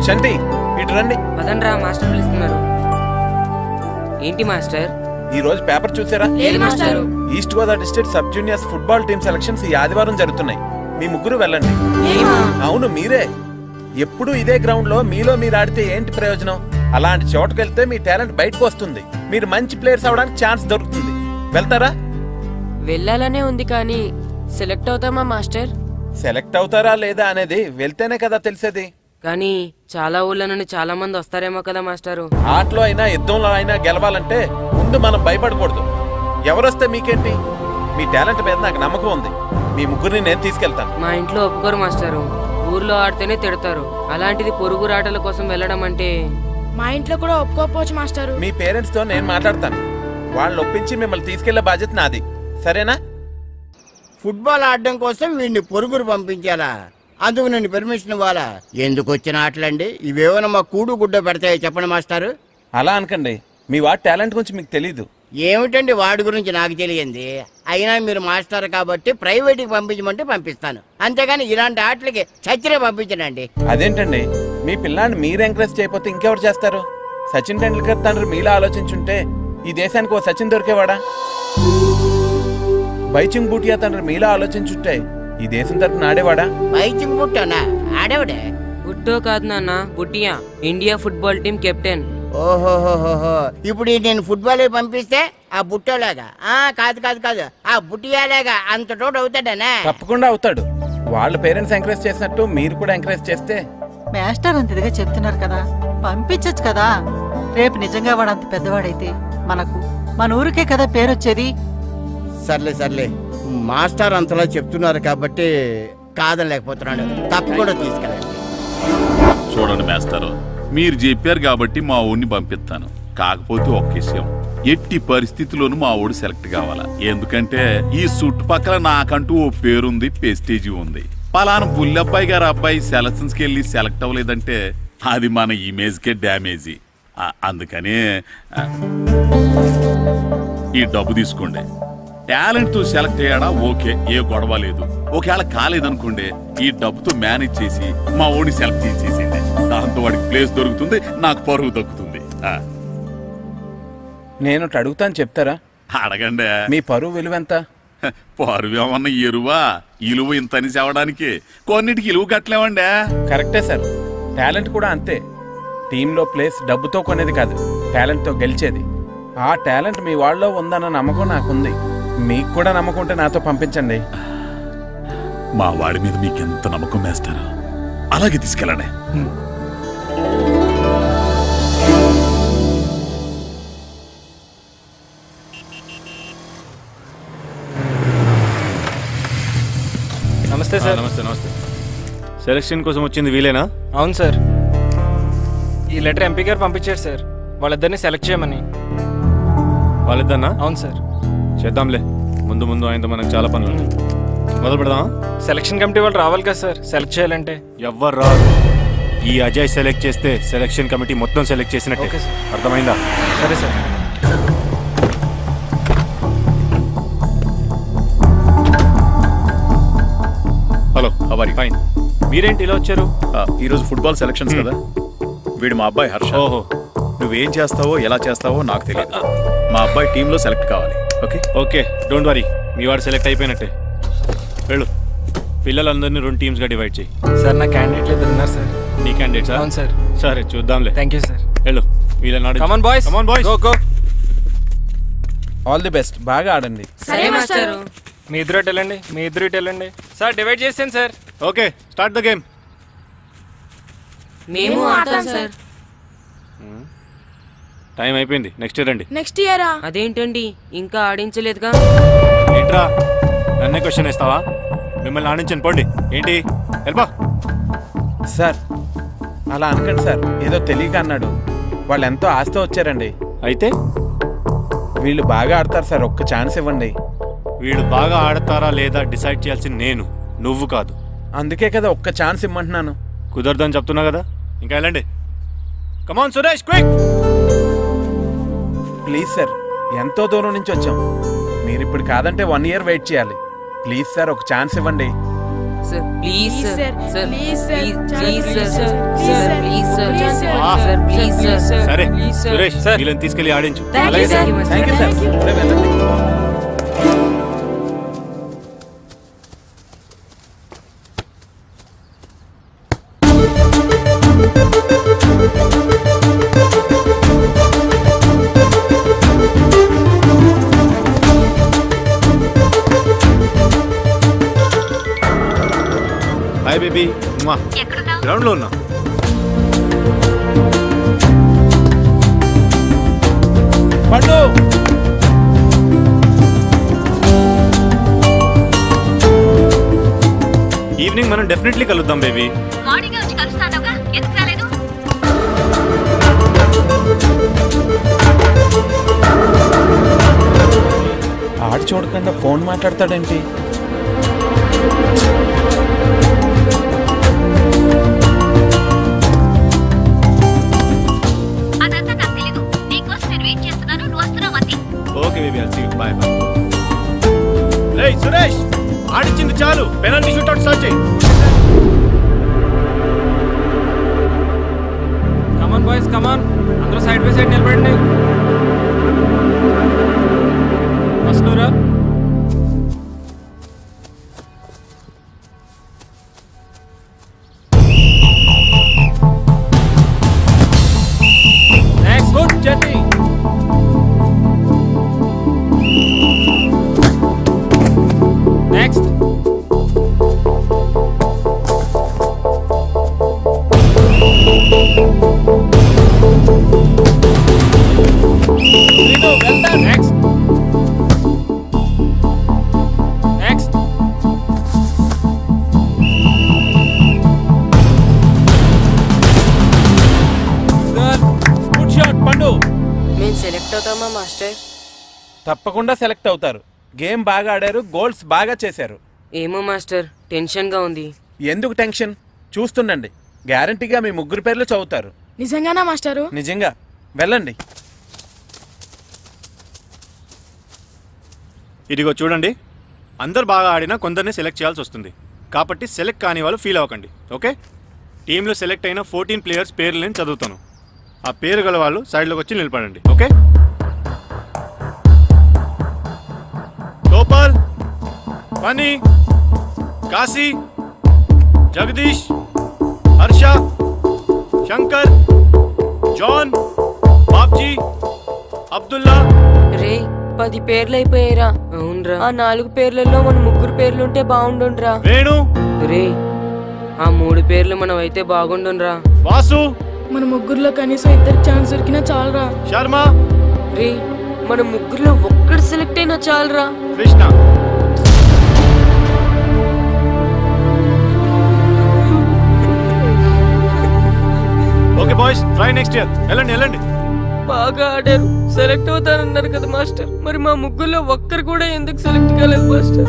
చంటి ఇటు రండి పదండ్రా మాస్టర్ పిలుస్తున్నారు ఏంటి మాస్టర్ ఈ రోజు పేపర్ చూసారా లేదు మాస్టారు east Godavari district sub juniors football team selections ఈ ఆదివారం జరుగుతున్నాయి మీ ముగ్గురు వెళ్ళండి అవును మీరే ఎప్పుడు ఇదే గ్రౌండ్ లో మీలో మీరు ఆడితే ఏంటి ప్రయోజనం అలాంటి చోటుకు వెళ్తే మీ టాలెంట్ బయటకు వస్తుంది మీరు మంచి ప్లేయర్స్ అవడానికి ఛాన్స్ దొరుకుతుంది వెళ్తారా వెళ్ళాలనే ఉంది కానీ సెలెక్ట్ అవుతామా మాస్టర్ సెలెక్ట్ అవుతారా లేదా అనేది వెళ్తేనే కదా తెలిసేది కానీ చాలా ఊళ్ళ నుండి చాలా మంది వస్తారేమో కదా మాస్టారు ఆటలో అయినా యుద్ధంలో అయినా గెలవాలంటే ముందు మనం భయపడకూడదు ఎవరొస్తే మీకేంటి మీ టాలెంట్ మీద నాకు నమ్మకం ఉంది మీ ముగ్గురిని నేను తీసుకెళ్తాను మా ఇంట్లో ఒప్పుకోరు మాస్టారు ఊర్లో ఆడితేనే తిడతారు అలాంటిది పొరుగు రాటల కోసం వెళ్ళడం అంటే మా ఇంట్లో కూడా ఒప్పుకోకపోవచ్చు మాస్టారు మీ పేరెంట్స్ తో నేను మాట్లాడతాను వాళ్ళని ఒప్పించి మిమ్మల్ని తీసుకెళ్లే బాధ్యత నాది సరేనా ఫుట్బాల్ ఆడడం కోసం వీడిని పొరుగురు పంపించాలా అందుకు నేను పర్మిషన్ ఇవ్వాలా ఎందుకు వచ్చిన ఆటలండి ఇవేమైనా మా కూడు గుడ్డ పెడతాయో చెప్పండి మాస్టారు అలా అనకండి మీ వాడి టాలెంట్ గురించి మీకు తెలీదు ఏమిటండి వాడి గురించి నాకు తెలియంది అయినా మీరు మాస్టర్ కాబట్టి ప్రైవేట్కి పంపించమంటే పంపిస్తాను అంతేగాని ఇలాంటి ఆటలకి చచ్చిరే పంపించనండి అదేంటండి మీ పిల్లాన్ని మీరు ఎంకరేజ్ చేయకపోతే ఇంకెవరు చేస్తారు సచిన్ టెండూల్కర్ తండ్రి మీలా ఆలోచించుంటే ఈ దేశానికి ఓ సచిన్ దొరికేవాడా బైచింగ్ బూటియా తండ్రి మీలా ఆలోచించుంటే ఈ దేశం తరపున ఆడేవాడా బైచింగ్ పుట్టానా ఆడవిడే బుట్టో కాదు నాన్న Bhutia India football team captain ఓహోహోహో ఇప్పుడు ఈ నేను ఫుట్బాల్ పంపిస్తే ఆ బుట్టోలాగా ఆ కాదు కాదు కాదు ఆ బుట్టియాలాగా అంత తోడు అవుతాడనా తప్పకుండా అవుతాడు వాళ్ళ పేరెంట్స్ ఎంకరేజ్ చేసినట్టు మీరు కూడా ఎంకరేజ్ చేస్తే మాస్టర్ అంత ఇదిగా చెప్తున్నారు కదా పంపించచ్చు కదా రేపు నిజంగా వాడు అంత పెద్దవాడైతే మనకు మన ఊరికే కదా పేరు వచ్చేది సర్లే సర్లే మాస్టర్ అంతలా చెప్తున్నారు కాబట్టి కాదనలేకపోతున్నాడు తప్పకుండా తీసుకెళ్ళండి చూడండి మేస్తారు మీరు చెప్పారు కాబట్టి మా ఊడిని పంపిస్తాను కాకపోతే ఒక్క విషయం ఎట్టి పరిస్థితిలోనూ మా ఊడు సెలెక్ట్ కావాలా ఎందుకంటే ఈ చుట్టుపక్కల నాకంటూ ఓ పేరుంది పెస్టేజీ ఉంది పలానా బుల్లబ్బాయి గారు అబ్బాయి సెలక్షన్స్కి వెళ్ళి సెలెక్ట్ అవ్వలేదంటే అది మన ఇమేజ్కే డ్యామేజీ ఆ, అందుకని ఆ, ఈ డబ్బు తీసుకోండి టాలెంట్ తో సెలెక్ట్ అయ్యాడా ఓకే ఏ గొడవ లేదు ఒకవేళ కాలేదనుకోండి ఈ డబ్బుతో మేనేజ్ చేసి మా ఓడిని సెలెక్ట్ చేసేసింది దాంతో వాడికి ప్లేస్ దొరుకుతుంది నాకు పరువు దక్కుతుంది ఆ, నేను ఒకటి అడుగుతాను చెప్తారా అడగండి మీ పరువు విలువ ఎంత పరువు ఏమన్నా ఎరువా ఇలువ ఇంతని చెవడానికి కొన్నిటికి ఇలువ కట్టలేమండి కరెక్టే సార్ టాలెంట్ కూడా అంతే టీంలో ప్లేస్ డబ్బుతో కొనేది కాదు టాలెంట్తో గెలిచేది ఆ టాలెంట్ మీ వాళ్ళలో ఉందన్న నమ్మకం నాకుంది మీకు కూడా నమ్మకం ఉంటే నాతో పంపించండి మా వాడి మీద మీకు ఎంత నమ్మకం వేస్తారా అలాగే తీసుకెళ్ళండి నమస్తే సార్ నమస్తే నమస్తే సెలక్షన్ కోసం వచ్చింది వీలేనా అవును సార్ ఈ లెటర్ ఎంపీ గారు పంపించారు సార్ వాళ్ళిద్దరిని సెలెక్ట్ చేయమని వాళ్ళిద్దన్నా అవును సార్ చేద్దాంలే ముందు ముందు ఆయనతో మనకు చాలా పనులు ఉన్నాయి మొదలు పెడదామా సెలక్షన్ కమిటీ వాళ్ళు రావాలి కదా సార్ సెలెక్ట్ చేయాలంటే ఎవ్వరు రాదు ఈ అజయ్ సెలెక్ట్ చేస్తే సెలక్షన్ కమిటీ మొత్తం సెలెక్ట్ చేసినట్టే ఓకే సార్. అర్థమైందా సరే సార్ హలో అవరి ఫైన్ మీరేంటి ఇలా వచ్చారు ఈ రోజు ఫుట్బాల్ సెలక్షన్స్ కదా వీడు మా అబ్బాయి హర్ష ఓహో నువ్వేం చేస్తావో ఎలా చేస్తావో నాకు తెలియదు మా అబ్బాయి టీంలో సెలెక్ట్ కావాలి ఓకే ఓకే డోంట్ వరీ మీ వాడు సెలెక్ట్ అయిపోయినట్టే వెళ్ళు పిల్లలందరినీ రెండు టీమ్స్ గా డివైడ్ చేయి సార్ నా క్యాండిడేట్లు ఇద్దరు ఉన్నారు సార్ నీ క్యాండిడేట్స్ అవును సార్ సరే చూద్దాంలే థ్యాంక్ యూ సార్ వెళ్ళు వీళ్ళ come on boys come on boys go go all the best బాగా ఆడండి సరే మాస్టారు మీ ఇద్దరు ఇటు వెళ్ళండి మీ ఇద్దరు ఇటు వెళ్ళండి సార్ డివైడ్ చేసాను sir okay start the game మేము ఆడతాం సార్ టైం అయిపోయింది నెక్స్ట్ రండి నెక్స్ట్ ఇయరా అదేంటండి ఇంకా ఆడించలేదుగా ఏంట్రా నన్నే క్వశ్చన్ ఇస్తావా మిమ్మల్ని ఆడించండి పోండి ఏంటి వెళ్ళిపో సార్ అలా అనకండి సార్ ఏదో తెలియక అన్నాడు వాళ్ళు ఎంతో ఆస్తి వచ్చారండి అయితే వీళ్ళు బాగా ఆడతారు సార్ ఒక్క ఛాన్స్ ఇవ్వండి వీళ్ళు బాగా ఆడతారా లేదా డిసైడ్ చేయాల్సింది నేను నువ్వు కాదు అందుకే కదా ఒక్క ఛాన్స్ ఇమ్మంటున్నాను కుదరదని చెప్తున్నా కదా ఇంకా వెళ్ళండి come on Suresh quick please sir ఎంతో దూరం నుంచి వచ్చాం మీరు ఇప్పుడు కాదంటే వన్ ఇయర్ వెయిట్ చేయాలి ప్లీజ్ సార్ ఒక ఛాన్స్ ఇవ్వండి sir please Please, sir sir. Sir Please, sir. Please చాలా sir please, sir. Sir please sir Please, sir. Sir please sir సరే ప్లీజ్ సార్ సురేష్ వీళ్ళని తీసుకెళ్ళి ఆడించు Thank అలాగే you, sir. Thank you sir ఇప్పుడే వెళ్ళండి హాయ్ బేబీ గ్రౌండ్ లో ఉన్నా పండు ఈవినింగ్ మనం డెఫినెట్లీ కలుద్దాం బేబీ మార్నింగ్ వచ్చి కలుస్తానుగా ఎందుకు రాలేదు ఆడు చూడకుండా ఫోన్ మాట్లాడతాడేంటి అదంతా నాకు తెలీదు నీకోసం నేను వెయిట్ చేస్తున్నాను నువ్వు వస్తున్నావు అంతే okay baby I'll see you bye bye రేయ్ సురేష్ ఆడించింది చాలు పెనాల్టీ షూట్అవుట్ స్టార్ట్ చేయి కమాన్ బాయ్స్ కమాన్ అందరూ సైడ్ బై సైడ్ నిలబడండి ఫస్ట్ నువ్వురా next good journey next Srinu well done next next good shot Pandu మేము సెలెక్ట్ అవుతామా మాస్టర్ తప్పకుండా సెలెక్ట్ అవుతారు గేమ్ బాగా ఆడారు గోల్స్ బాగా చేశారు ఏమో మాస్టర్ టెన్షన్ గా ఉంది ఎందుకు టెన్షన్ చూస్తుండండి గ్యారంటీగా మీ ముగ్గురు పేర్లు చదువుతారు నిజంగానా మాస్టారు నిజంగా వెళ్ళండి ఇదిగో చూడండి అందరు బాగా ఆడినా కొందరిని సెలెక్ట్ చేయాల్సి వస్తుంది కాబట్టి సెలెక్ట్ కాని వాళ్ళు ఫీల్ అవ్వకండి ఓకే టీంలో సెలెక్ట్ అయిన ఫోర్టీన్ ప్లేయర్స్ పేర్లు నేను చదువుతాను ఆ పేరు గల వాళ్ళు సైడ్లోకి వచ్చి నిలబడండి ఓకే గోపాల్ ఫనీ కాశీ జగదీష్ హర్ష శంకర్ జాన్ బాబ్జీ అబ్దుల్లా రే పది పేర్లు అయిపోయారా అవునరా ఆ నాలుగు పేర్లలో మన ముగ్గురు పేర్లుంటే బాగుండుండ్రా వేణు రే ఆ మూడు పేర్లు మనం అయితే బాగుండుండ్రా వాసు మన ముగ్గురులో కనీసం ఇద్దరికి ఛాన్స్ దొరికినా చాలరా శర్మ రే మన ముగ్గురులో ఒక్కడు సెలెక్ట్ అయినా చాలరా Krishna okay boys try next year వెళ్ళండి వెళ్ళండి బాగా ఆడారు సెలెక్ట్ అవుతారన్నారు కదా మాస్టర్ మరి మా ముగ్గురులో ఒక్కరు కూడా ఎందుకు సెలెక్ట్ కాలేదు మాస్టర్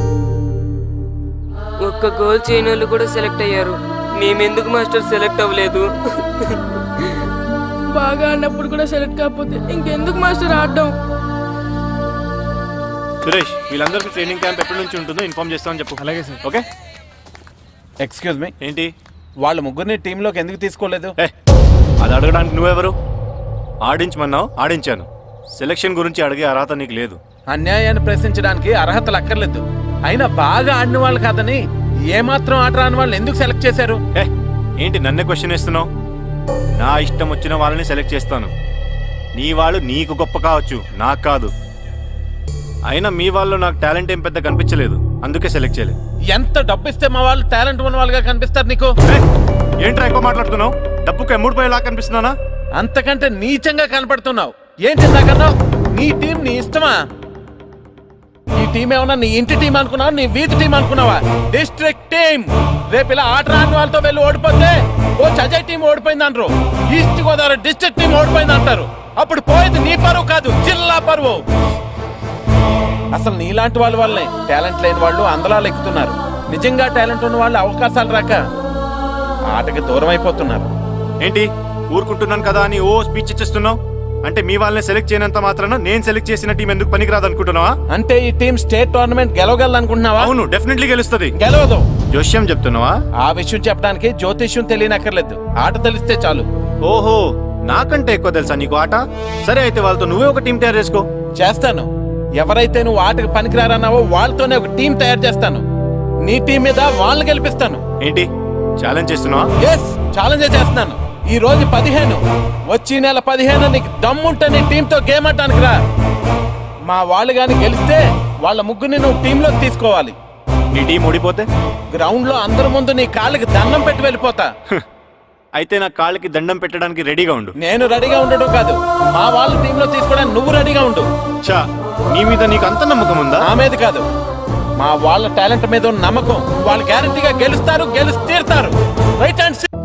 ఒక్క గోల్ చేయని వాళ్ళు కూడా సెలెక్ట్ అయ్యారు మేమెందుకు మాస్టర్ సెలెక్ట్ అవ్వలేదు బాగా ఆడినప్పుడు కూడా సెలెక్ట్ కాకపోతే ఇంకెందుకు మాస్టర్ ఆడడం సురేష్ వీళ్ళందరికీ ట్రైనింగ్ క్యాంప్ ఎప్పటి నుంచి ఉంటుందో ఇన్ఫార్మ్ చేస్తామని చెప్పు అలాగే సార్ ఓకే ఎక్స్క్యూజ్ మీ ఏంటి వాళ్ళ ముగ్గురిని టీంలోకి ఎందుకు తీసుకోలేదు ఏ అది అడగడానికి నువ్వెవరు ఆడించమన్నావు ఆడించాను సెలక్షన్ గురించి అడిగే అర్హత నీకు లేదు అన్యాయాన్ని ప్రశ్నించడానికి అర్హతలు అక్కర్లేదు అయినా బాగా ఆడిన వాళ్ళు కాదని ఏమాత్రం ఆట రాని వాళ్ళని ఎందుకు సెలెక్ట్ చేశారు ఏ ఏంటి నన్నే క్వశ్చన్ వేస్తున్నావు నా ఇష్టం వచ్చిన వాళ్ళని సెలెక్ట్ చేస్తాను నీ వాళ్ళు నీకు గొప్ప కావచ్చు నాకు కాదు అయినా మీ వాళ్ళు నాకు టాలెంట్ ఏం పెద్ద కనిపించలేదు అందుకే సెలెక్ట్ చేయలేదు ఎంత డబ్బు ఇస్తే మా వాళ్ళు టాలెంట్ ఉన్న వాళ్ళుగా కనిపిస్తారు నీకు ఏ, ఏంట్రా ఎక్కువ మాట్లాడుతున్నావు డబ్బుకు ఎమ్ముడిపోయేలా కనిపిస్తున్నానా అంతకంటే నీచంగా కనపడుతున్నావు ఏంటి ఇందాకన్నావు నీ టీం నీ ఇష్టమా ఈ టీం ఏమన్నా నీ ఇంటి టీం అనుకున్నావా నీ వీధి టీం అనుకున్నావా డిస్ట్రిక్ట్ టీం రేపు ఇలా ఆట రాని వాళ్ళతో వెళ్ళి ఓడిపోతే కోచ్ అజయ్ టీం ఓడిపోయింది అంటారు ఈస్ట్ గోదావరి డిస్ట్రిక్ట్ టీం ఓడిపోయింది అంటారు అప్పుడు పోయేది నీ పరువు కాదు జిల్లా పరువు అసలు నీలాంటి వాళ్ళ వల్లే టాలెంట్ లేని వాళ్ళు అందలాలు ఎక్కుతున్నారు నిజంగా టాలెంట్ ఉన్న వాళ్ళు అవకాశాలు రాక ఆటకి దూరం అయిపోతున్నారు ఏంటి ఊరుకుంటున్నాను కదా అని ఓ స్పీచ్ ఇచ్చేస్తున్నావు అంటే మీ వాళ్ళని సెలెక్ట్ చేయనంత మాత్రాన నేను సెలెక్ట్ చేసిన టీం ఎందుకు పనికిరాదు అనుకుంటున్నావా అంటే ఈ టీం స్టేట్ టోర్నమెంట్ గెలవగలదు అనుకుంటున్నావా అవును డెఫినెట్లీ గెలుస్తుంది గెలవదు జోష్యం చెప్తున్నావా ఆ విషయం చెప్పడానికి జ్యోతిష్యం తెలియనక్కర్లేదు ఆట తెలిస్తే చాలు ఓహో నాకంటే ఎక్కువ తెలుసా నీకు ఆట సరే అయితే వాళ్ళతో నువ్వే ఒక టీం తయారు చేసుకో చేస్తాను ఎవరైతే నువ్వు ఆటకు పనికిరారన్నావో వాళ్ళతోనే ఒక టీం తయారు చేస్తాను నీ టీం మీద వాళ్ళని గెలిపిస్తాను ఏంటి ఛాలెంజ్ చేస్తున్నావా ఎస్ ఛాలెంజ్ చేస్తున్నాను ఈ రోజు పదిహేను వచ్చి నెల పదిహేను నీకు దమ్ముంటే నీ టీంతో గేమ్ ఆడటానికి రా మా వాళ్ళు గాని గెలిస్తే వాళ్ళ ముగ్గురిని నువ్వు టీంలోకి తీసుకోవాలి నీ టీం ఓడిపోతే గ్రౌండ్ లో అందరి ముందు నీ కాళ్ళకి దండం పెట్టి వెళ్ళిపోతా అయితే నా కాళ్ళకి దండం పెట్టడానికి రెడీగా ఉండు నేను రెడీగా ఉండడం కాదు మా వాళ్ళ టీంలో తీసుకోవడానికి నువ్వు రెడీగా ఉండు చా నీ మీద నీకు అంత నమ్మకం ఉందా నా మీద కాదు మా వాళ్ళ టాలెంట్ మీద ఉన్న నమ్మకం వాళ్ళు గ్యారంటీగా గెలుస్తారు గెలిచి తీరుతారు రైట్ అండ్